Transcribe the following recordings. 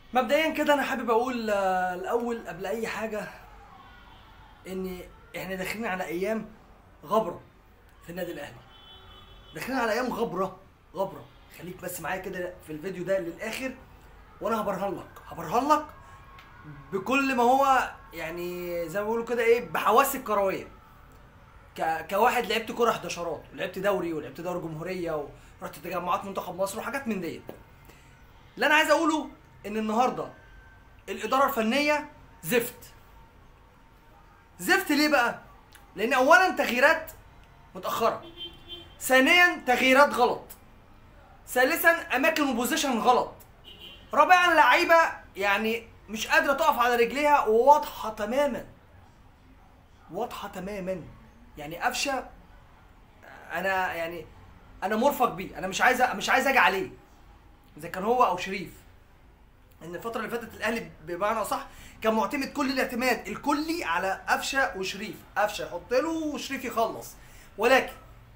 مبدئيا كده انا حابب اقول آه، الاول قبل اي حاجه ان احنا داخلين على ايام غبره في النادي الاهلي داخلين على ايام غبره غبره خليك بس معايا كده في الفيديو ده للاخر وانا هبرهن لك هبرهن لك بكل ما هو يعني زي ما بيقولوا كده ايه بحواسي الكرويه ك... كواحد لعبت كوره 11 ولعبت دوري ولعبت دوري جمهوريه ورحت تجمعات منتخب مصر وحاجات من ديت اللي انا عايز اقوله ان النهارده الاداره الفنيه زفت زفت ليه بقى لان اولا تغييرات متاخره ثانيا تغييرات غلط ثالثا اماكن البوزيشن غلط رابعا لعيبه يعني مش قادره تقف على رجليها وواضحه تماما واضحه تماما يعني قفشه انا يعني انا مرفق بيه انا مش عايز مش عايز اجي عليه اذا كان هو او شريف ان الفتره اللي فاتت الاهلي بمعنى صح كان معتمد كل الاعتماد الكلي على قفشه وشريف قفشه يحط له وشريف يخلص ولكن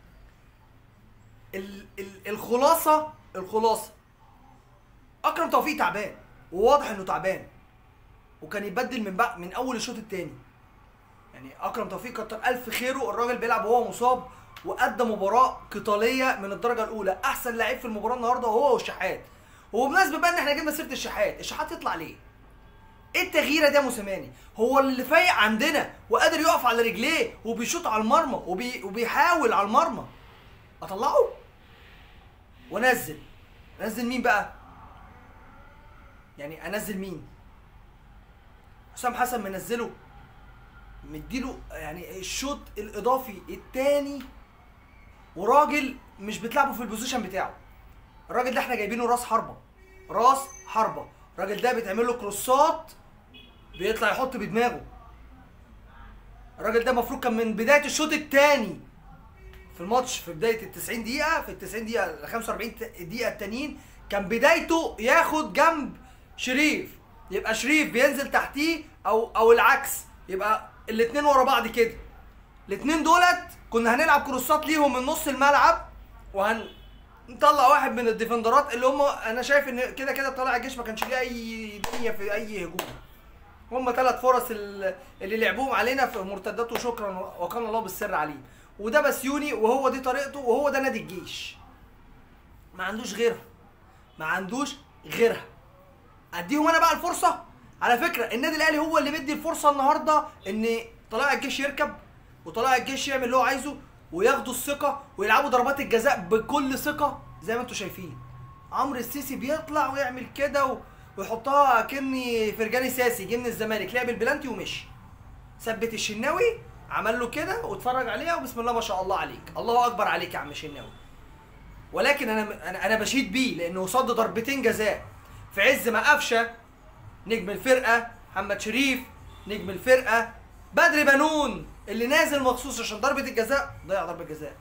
ال ال الخلاصه الخلاصه اكرم توفيق تعبان وواضح انه تعبان وكان يبدل من بقى من اول الشوط الثاني يعني اكرم توفيق كتر الف خيره الراجل بيلعب وهو مصاب وادى مباراه قتاليه من الدرجه الاولى احسن لعيب في المباراه النهارده هو والشحات وبمناسبه بقى ان احنا جبنا سيره الشحات الشحات يطلع ليه ايه التغييره ده يا موسيماني هو اللي فايق عندنا وقادر يقف على رجليه وبيشوط على المرمى وبي... وبيحاول على المرمى اطلعه وانزل انزل مين بقى يعني انزل مين حسام حسن منزله مديله يعني الشوط الاضافي الثاني وراجل مش بتلعبه في البوزيشن بتاعه الراجل ده احنا جايبينه راس حربه راس حربه الراجل ده بيتعمل له كروسات بيطلع يحط بدماغه الراجل ده المفروض كان من بدايه الشوط الثاني في الماتش في بدايه ال 90 دقيقه في ال 90 دقيقه ال 45 دقيقه التانيين كان بدايته ياخد جنب شريف يبقى شريف بينزل تحتيه او او العكس يبقى الاثنين ورا بعض كده الاثنين دولت كنا هنلعب كروسات ليهم من نص الملعب وهن نطلع واحد من الديفندرات اللي هم انا شايف ان كده كده طلع الجيش ما كانش ليه اي دنيا في اي هجوم هم ثلاث فرص ال- اللي لعبوهم علينا في مرتدات وشكرا وكان الله بالسر عليم وده بسيوني وهو دي طريقته وهو ده نادي الجيش ما عندوش غيرها ما عندوش غيرها اديهم انا بقى الفرصه على فكره النادي الاهلي هو اللي مدي الفرصه النهارده ان طلائع الجيش يركب وطلائع الجيش يعمل اللي هو عايزه وياخدوا الثقه ويلعبوا ضربات الجزاء بكل ثقه زي ما انتم شايفين عمرو السيسي بيطلع ويعمل كده و- ويحطها كني فرجاني ساسي جه من الزمالك لعب البلانتي ومشي ثبت الشناوي عمل له كده واتفرج عليها وبسم الله ما شاء الله عليك الله اكبر عليك يا عم الشناوي ولكن انا انا انا بشيد بيه لانه صد ضربتين جزاء في عز ما قفشه نجم الفرقه محمد شريف نجم الفرقه بدر بنون اللي نازل مخصوص عشان ضربه الجزاء ضيع ضربه جزاء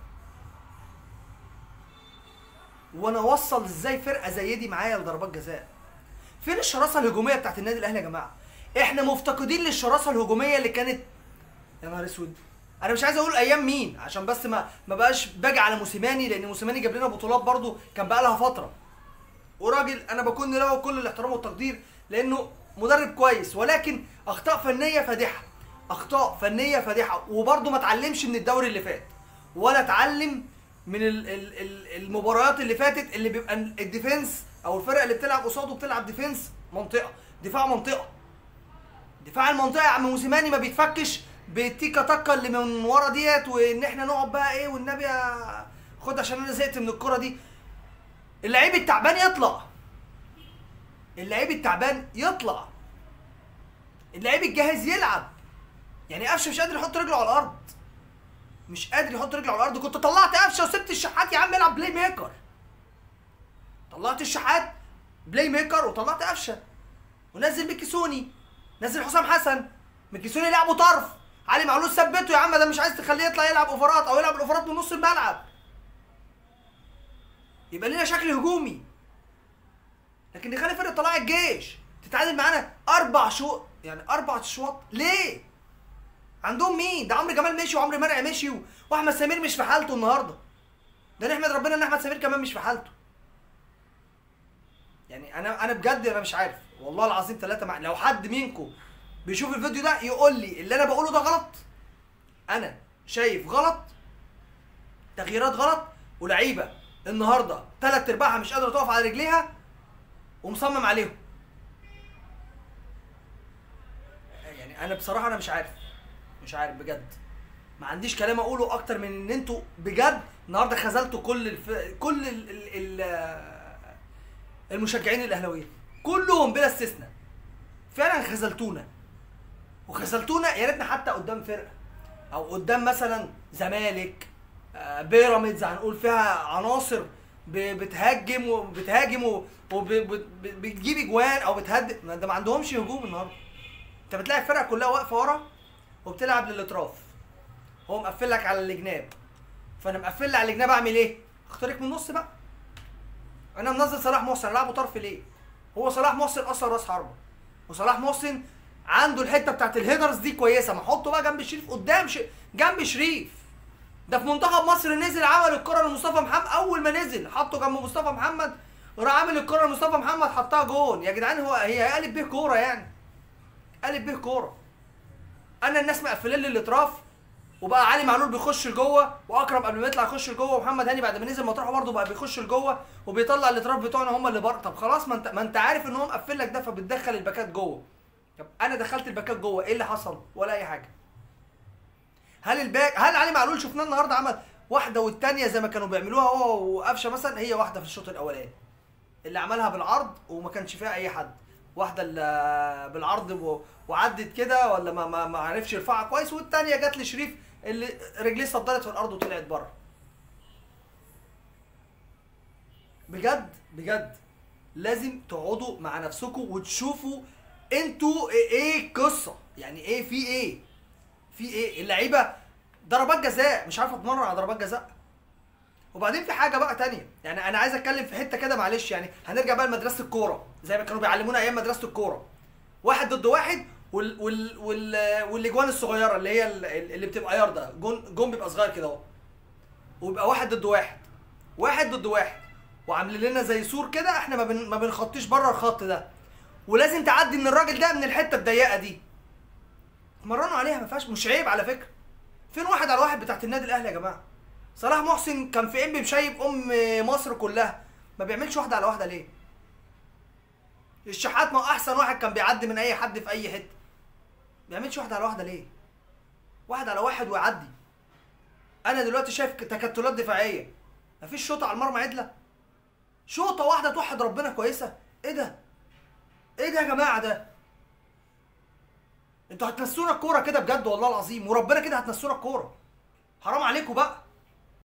وانا اوصل ازاي فرقه زي دي معايا لضربات جزاء فين الشراسه الهجوميه بتاعت النادي الاهلي يا جماعه احنا مفتقدين للشراسه الهجوميه اللي كانت يا نهار اسود انا مش عايز اقول ايام مين عشان بس ما ما بقاش باجي على موسيماني لان موسيماني جاب لنا بطولات برضو كان بقى لها فتره وراجل انا بكون له كل الاحترام والتقدير لانه مدرب كويس ولكن اخطاء فنيه فادحه اخطاء فنيه فادحه وبرضه ما اتعلمش من الدوري اللي فات ولا اتعلم من ال- ال- ال- المباريات اللي فاتت اللي بيبقى الديفنس او الفرقه اللي بتلعب قصاده بتلعب ديفنس منطقه دفاع منطقه دفاع المنطقه يا عم موسيماني ما بيتفكش بالتيكا تاكا اللي من ورا ديت وان احنا نقعد بقى ايه والنبي يا- خد عشان انا زهقت من الكره دي اللعيب التعبان يطلع اللعيب التعبان يطلع اللعيب الجاهز يلعب يعني قفشه مش قادر يحط رجله على الارض مش قادر يحط رجله على الارض كنت طلعت قفشه وسبت الشحات يا عم يلعب بلاي ميكر طلعت الشحات بلاي ميكر وطلعت قفشه ونزل ميكيسوني نزل حسام حسن ميكيسوني لعبه طرف علي معلول ثبته يا عم ده مش عايز تخليه يطلع يلعب اوفرات او يلعب الاوفرات من نص الملعب يبقى لنا شكل هجومي لكن نخلي فرقه طلائع الجيش تتعادل معانا اربع شوط يعني اربع اشواط ليه؟ عندهم مين؟ ده عمرو جمال مشي وعمرو مرعي مشي و- واحمد سمير مش في حالته النهارده ده نحمد ربنا ان احمد سمير كمان مش في حالته يعني انا انا بجد انا مش عارف والله العظيم ثلاثه مع لو حد منكم بيشوف الفيديو ده يقول لي اللي انا بقوله ده غلط انا شايف غلط تغييرات غلط ولعيبه النهارده ثلاث ارباعها مش قادره تقف على رجليها ومصمم عليهم يعني انا بصراحه انا مش عارف مش عارف بجد ما عنديش كلام اقوله اكتر من ان انتوا بجد النهارده خذلتوا كل الف... كل ال... ال... ال... المشجعين الاهلاويين كلهم بلا استثناء فعلا خذلتونا وخذلتونا يا ريتنا حتى قدام فرقه او قدام مثلا زمالك آه، بيراميدز هنقول فيها عناصر ب- بتهاجم وبتهاجم وبتجيب اجوان او بتهدد ما ده ما عندهمش هجوم النهارده انت بتلاقي الفرقه كلها واقفه ورا وبتلعب للاطراف هو مقفل لك على الجناب فانا مقفل لي على الجناب اعمل ايه؟ اخترق من النص بقى انا منزل صلاح محسن العبه طرف ليه؟ هو صلاح محسن اصلا راس حربه وصلاح محسن عنده الحته بتاعت الهيدرز دي كويسه ما احطه بقى جنب شريف قدام ش... جنب شريف ده في منتخب مصر نزل عمل الكره لمصطفى محمد اول ما نزل حطه جنب مصطفى محمد وراح عامل الكره لمصطفى محمد حطها جون يا جدعان هو هي قالب بيه كوره يعني قالب بيه كوره انا الناس مقفلين لي الاطراف وبقى علي معلول بيخش لجوه واكرم قبل ما يطلع يخش لجوه ومحمد هاني بعد ما نزل مطرحه برده بقى بيخش لجوه وبيطلع الاطراف بتوعنا هم اللي بره طب خلاص ما انت ما انت عارف ان هو مقفل لك ده فبتدخل الباكات جوه طب انا دخلت الباكات جوه ايه اللي حصل ولا اي حاجه هل الباك هل علي معلول شفناه النهارده عمل واحده والتانيه زي ما كانوا بيعملوها هو وقفشه مثلا هي واحده في الشوط الاولاني اللي عملها بالعرض وما كانش فيها اي حد واحده اللي بالعرض و- وعدت كده ولا ما ما, ما عرفش يرفعها كويس والتانيه جت لشريف اللي رجليه صدرت في الارض وطلعت بره بجد بجد لازم تقعدوا مع نفسكم وتشوفوا انتوا ايه إيه القصه يعني ايه في ايه في ايه اللعيبه ضربات جزاء مش عارفه اتمرن على ضربات جزاء وبعدين في حاجه بقى تانية يعني انا عايز اتكلم في حته كده معلش يعني هنرجع بقى لمدرسه الكوره زي ما كانوا بيعلمونا ايام مدرسه الكوره واحد ضد واحد وال وال وال والاجوان الصغيره اللي هي ال- اللي بتبقى يارده جون جون بيبقى صغير كده اهو ويبقى واحد ضد واحد واحد ضد واحد وعاملين لنا زي سور كده احنا ما, بن ما بنخطيش بره الخط ده ولازم تعدي من الراجل ده من الحته الضيقه دي اتمرنوا عليها ما فيهاش مش عيب على فكره فين واحد على واحد بتاعت النادي الاهلي يا جماعه صلاح محسن كان في ام مشيب ام مصر كلها ما بيعملش واحده على واحده ليه الشحات ما هو احسن واحد كان بيعدي من اي حد في اي حته ما بيعملش واحده على واحده ليه واحد على واحد ويعدي انا دلوقتي شايف تكتلات دفاعيه مفيش شوطه على المرمى عدله شوطه واحده توحد ربنا كويسه ايه ده ايه ده يا جماعه ده انتوا هتنسونا الكوره كده بجد والله العظيم وربنا كده هتنسونا الكوره حرام عليكم بقى